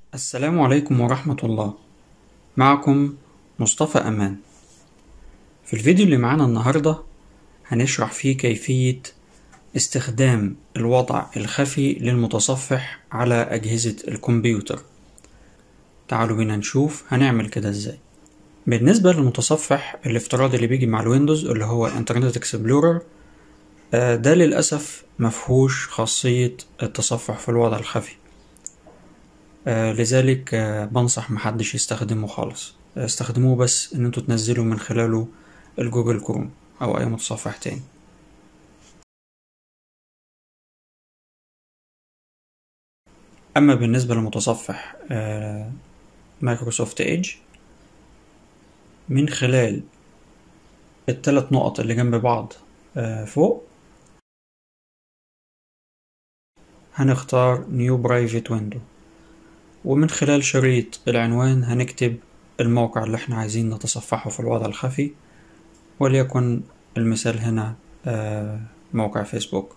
السلام عليكم ورحمة الله معكم مصطفى أمان في الفيديو اللي معانا النهاردة هنشرح فيه كيفية استخدام الوضع الخفي للمتصفح على أجهزة الكمبيوتر تعالوا بينا نشوف هنعمل كده ازاي بالنسبة للمتصفح الافتراضي اللي بيجي مع الويندوز اللي هو انترنت اكسبلورر ده للأسف مفهوش خاصية التصفح في الوضع الخفي آه لذلك آه بنصح محدش يستخدمه خالص آه استخدموه بس ان انتوا تنزلوا من خلاله الجوجل كروم او اي متصفح تاني اما بالنسبة لمتصفح مايكروسوفت ايدج من خلال التلات نقط اللي جنب بعض فوق هنختار New Private Window ومن خلال شريط العنوان هنكتب الموقع اللي احنا عايزين نتصفحه في الوضع الخفي وليكن المثال هنا موقع فيسبوك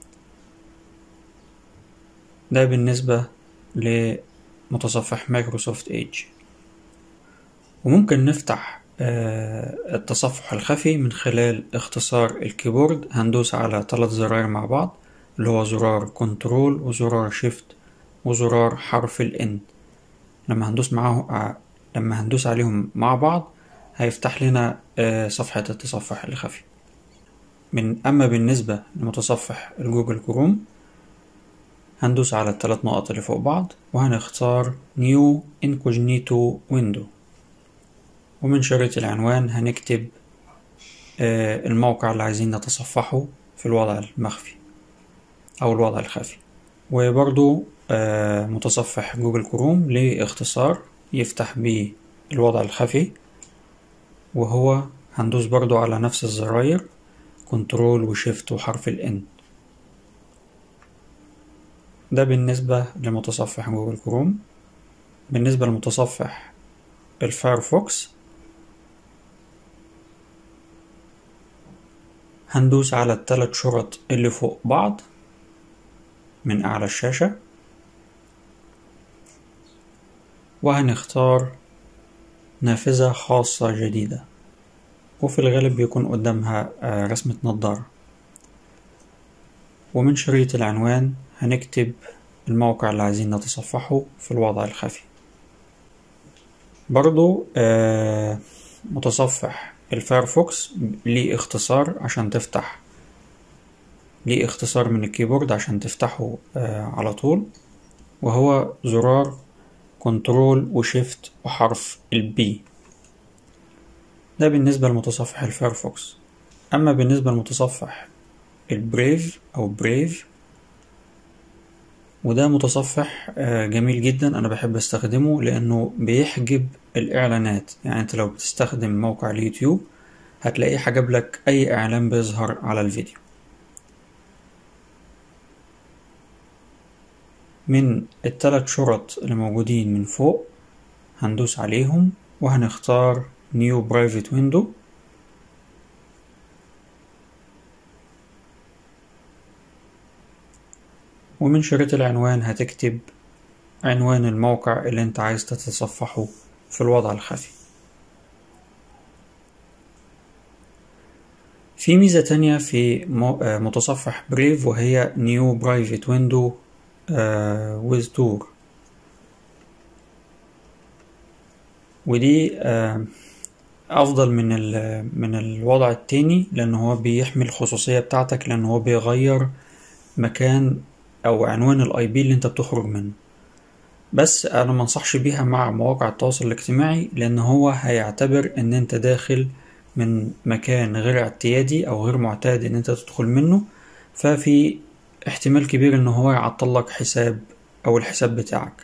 ده بالنسبة لمتصفح مايكروسوفت ايدج وممكن نفتح التصفح الخفي من خلال اختصار الكيبورد هندوس على ثلاث زراير مع بعض اللي هو زرار كنترول وزرار شيفت وزرار حرف ال N لما هندوس معاه لما هندوس عليهم مع بعض هيفتح لنا صفحة التصفح الخفي من أما بالنسبة لمتصفح الجوجل كروم هندوس على الثلاث نقط اللي فوق بعض وهنختار New Incognito Window ومن شريط العنوان هنكتب الموقع اللي عايزين نتصفحه في الوضع المخفي أو الوضع الخفي وبرضو متصفح جوجل كروم ليه اختصار يفتح بيه الوضع الخفي وهو هندوس برضو على نفس الزراير كنترول وشيفت وحرف ال N ده بالنسبة لمتصفح جوجل كروم بالنسبة لمتصفح الفايرفوكس هندوس على التلات شرط اللي فوق بعض من أعلى الشاشة وهنختار نافذة خاصة جديدة وفي الغالب بيكون قدامها رسمة نظارة ومن شريط العنوان هنكتب الموقع اللي عايزين نتصفحه في الوضع الخفي برضو متصفح الفايرفوكس ليه اختصار عشان تفتح ليه اختصار من الكيبورد عشان تفتحه على طول وهو زرار كنترول وشيفت وحرف البي ده بالنسبة لمتصفح الفايرفوكس أما بالنسبة لمتصفح البريف أو بريف وده متصفح جميل جدا أنا بحب استخدمه لأنه بيحجب الإعلانات يعني أنت لو بتستخدم موقع اليوتيوب هتلاقيه حجب لك أي إعلان بيظهر على الفيديو من التلات شرط اللي موجودين من فوق هندوس عليهم وهنختار New Private Window ومن شريط العنوان هتكتب عنوان الموقع اللي انت عايز تتصفحه في الوضع الخفي في ميزة تانية في متصفح بريف وهي New Private Window with Tour ودي أفضل من من الوضع التاني لأن هو بيحمي الخصوصية بتاعتك لأن هو بيغير مكان او عنوان الاي بي اللي انت بتخرج منه بس انا منصحش بيها مع مواقع التواصل الاجتماعي لان هو هيعتبر ان انت داخل من مكان غير اعتيادي او غير معتاد ان انت تدخل منه ففي احتمال كبير ان هو يعطل لك حساب او الحساب بتاعك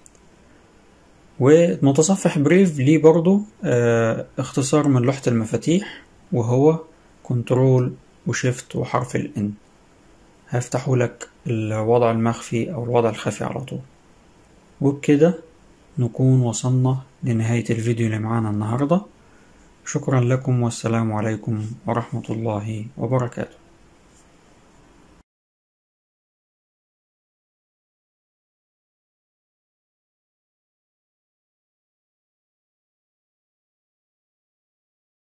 ومتصفح بريف ليه برضو اه اختصار من لوحة المفاتيح وهو كنترول وشيفت وحرف الان هيفتحوا لك الوضع المخفي أو الوضع الخفي على طول وبكده نكون وصلنا لنهاية الفيديو اللي معانا النهاردة شكرا لكم والسلام عليكم ورحمة الله وبركاته